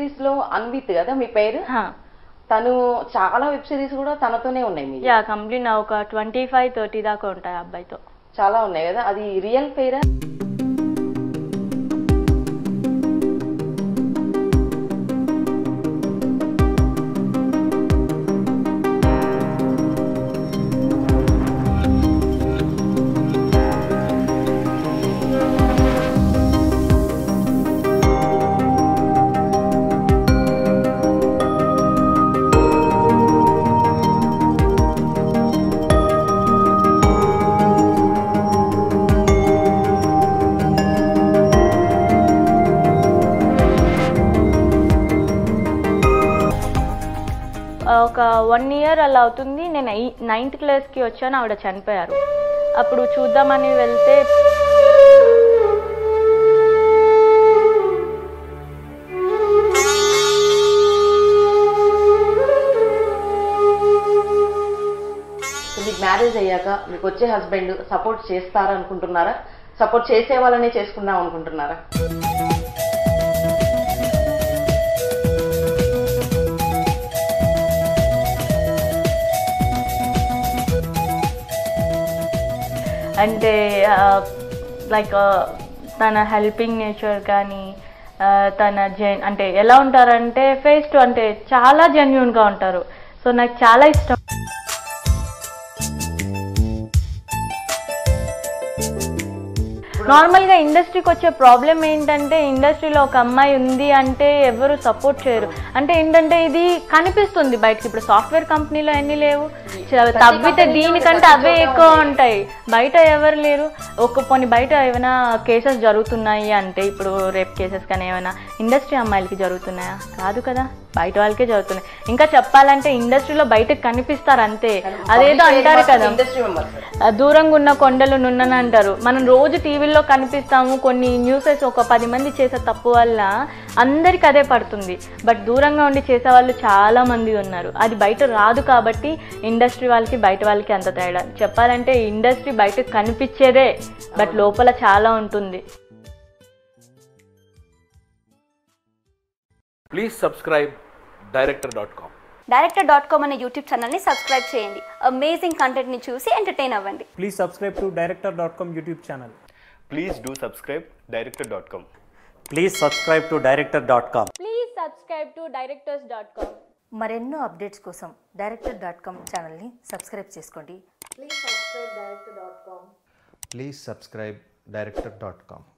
Series లో అన్విత్ కదా మీ పేరు తను చాలా వెబ్ సిరీస్ కూడా తనతోనే ఉన్నాయి మీ యా కంప్లీట్ నా ఒక ట్వంటీ ఫైవ్ థర్టీ దాకా ఉంటాయి ఆ అబ్బాయితో చాలా ఉన్నాయి కదా అది రియల్ పేరా ఒక వన్ ఇయర్ అలా అవుతుంది నేను నైన్త్ క్లాస్కి వచ్చాను ఆవిడ చనిపోయారు అప్పుడు చూద్దామని వెళ్తే సో మీకు మ్యారేజ్ అయ్యాక మీకు వచ్చే హస్బెండ్ సపోర్ట్ చేస్తారా అనుకుంటున్నారా సపోర్ట్ చేసే వాళ్ళనే చేసుకుందాం అనుకుంటున్నారా అంటే లైక్ తన హెల్పింగ్ నేచర్ కానీ ఆ, తన జెన్ అంటే ఎలా ఉంటారంటే ఫేస్ టు అంటే చాలా జెన్యున్గా ఉంటారు సో నాకు చాలా ఇష్టం నార్మల్గా ఇండస్ట్రీకి వచ్చే ప్రాబ్లం ఏంటంటే ఇండస్ట్రీలో ఒక అమ్మాయి ఉంది అంటే ఎవరు సపోర్ట్ చేయరు అంటే ఏంటంటే ఇది కనిపిస్తుంది బయటకి ఇప్పుడు సాఫ్ట్వేర్ కంపెనీలో ఎన్ని లేవు చ- తవ్వితే దీనికంటే అవే ఎక్కువ ఉంటాయి బయట ఎవరు లేరు ఒక కొన్ని బయట ఏమైనా కేసెస్ జరుగుతున్నాయి అంటే ఇప్పుడు రేప్ కేసెస్ కానీ ఏమైనా ఇండస్ట్రీ అమ్మాయిలకి జరుగుతున్నాయా కాదు కదా బయట వాళ్ళకే జరుగుతున్నాయి ఇంకా చెప్పాలంటే ఇండస్ట్రీలో బయటకు కనిపిస్తారు అంతే అదేదో అంటారు కదా ఇండస్ట్రీ మెంబర్స్ ఆ, దూరంగా ఉన్న కొండలు నున్నని అంటారు మనం రోజు టీవీల్లో కనిపిస్తాము కొన్ని న్యూసెస్ ఒక పది మంది చేసే తప్పు వల్ల అందరికి అదే పడుతుంది బట్ దూరంగా ఉండి చేసే వాళ్ళు చాలా మంది ఉన్నారు అది బయట రాదు కాబట్టి ఇండస్ట్రీ వాళ్ళకి బయట వాళ్ళకి అంత తేడా చెప్పాలంటే ఇండస్ట్రీ బయటకు కనిపించేదే బట్ లోపల చాలా ఉంటుంది Please subscribe director.com. Director dot com అనే యూట్యూబ్ ఛానల్ని సబ్స్క్రైబ్ చేయండి అమేజింగ్ కంటెంట్ని చూసి ఎంటర్టైన్ అవ్వండి Please subscribe to director.com YouTube channel. Please do subscribe director.com. Please subscribe to director.com. Please subscribe to directors dot com మరెన్నో అప్డేట్స్ కోసం director dot com ఛానల్ని subscribe చేసుకోండి Please subscribe director.com.